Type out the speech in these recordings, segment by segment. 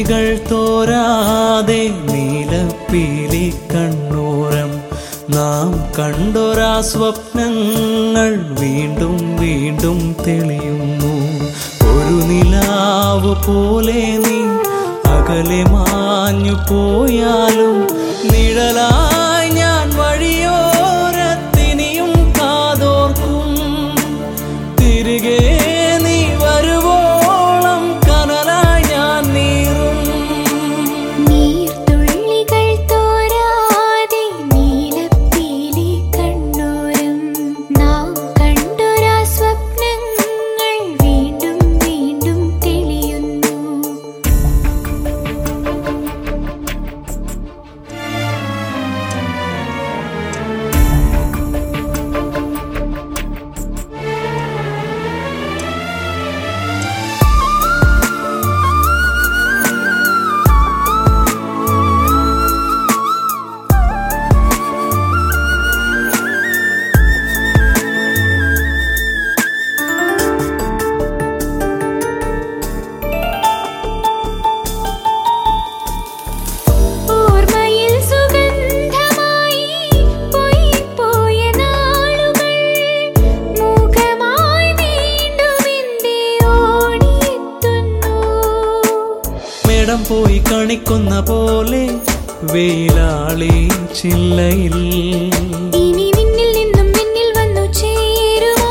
നീർത്തുള്ളികൾ തോരാതെ നീലപ്പീലി കണ്ണൂരം നാം കണ്ടൊരാ സ്വപ്നങ്ങൾ വീണ്ടും വീണ്ടും തെളിയുന്നു ഒരു നിലാവ് പോലെ നീ അകലെ മാഞ്ഞു പോയാലും നിഴലായി ഞാൻ വഴിയോരത്തിനിയും കാതോർക്കും തിരികെ നീ വരുവോളം കനലായി ഞാൻ നീറും നീർത്തുള്ളികൾ തോരാതെ നീലപ്പീലി കണ്ണൂരം നാം കണ്ടൊരാ സ്വപ്നങ്ങൾ വീണ്ടും വീണ്ടും തെളിയുന്നു ഓർമ്മയിൽ സുഗന്ധമായി പോയ നാളുകൾ മുഖമായി വീണ്ടും എന്റെ ഓടിയെത്തുന്നു മേടം പോയി കണിക്കുന്ന പോലെ വെയിലാളി ചില്ലയിൽ ഇനി നിന്നിൽ നിന്നും എന്നിൽ വന്നു ചേരുമോ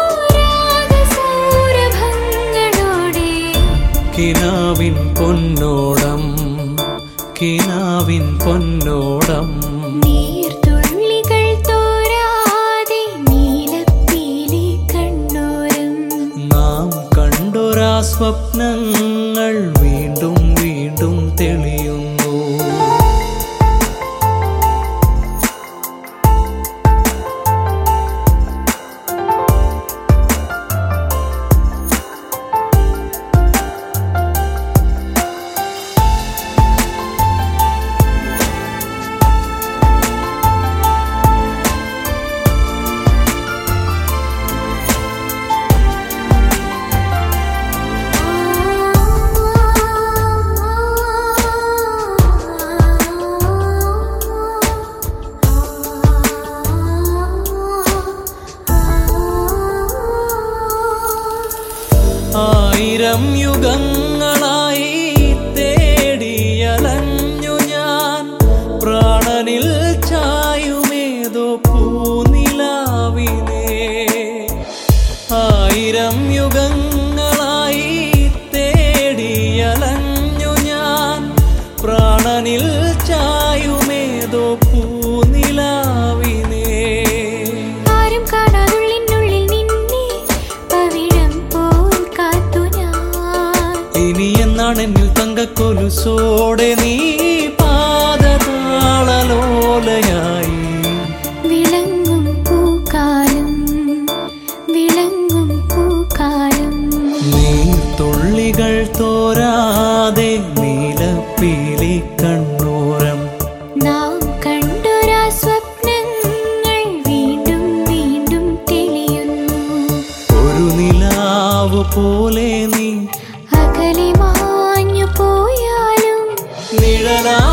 രാഗസൗരഭങ്ങളോടെ കിനാവിൻ പൊന്നോടം കിനാവിൻ പൊന്നോടം നീർത്തുള്ളികൾ തോരാതെ നീലപ്പീലി കണ്ണൂരം നാം കണ്ടൊരാ സ്വപ്നങ്ങൾ വീണ്ടും വീണ്ടും തെളിയുന്നു ആയിരം യുഗങ്ങളായി തേടിയലഞ്ഞു ഞാൻ പ്രാണനിൽ ചായുമേതോ പൂനിലാവിനെ ആയിരം യുഗങ്ങളായി തേടിയലഞ്ഞു ഞാൻ പ്രാണനിൽ ചായുമേതോ പൂനിലാവിനെ ആരും കാണാതുള്ളിനുള്ളിൽ നിന്നെ പവിഴം പോൽ കാത്തു ഞാൻ ഇനി എന്നാണ് എന്നിൽ തങ്കക്കൊലുസോടെ നീ പാദതാളലോലയായി വിളങ്ങും പൂക്കാലം വിളങ്ങും പൂക്കാലം നീ തുള്ളികൾ തോരാതെ നീലപ്പീലി കണ്ണൂരം നാം കണ്ടൊരാ സ്വപ്നങ്ങൾ വീണ്ടും വീണ്ടും തെളിയുന്നു ഒരു നിലാവ് പോലെ നീ അകലെ മാഞ്ഞു പോയാലും നിഴലാ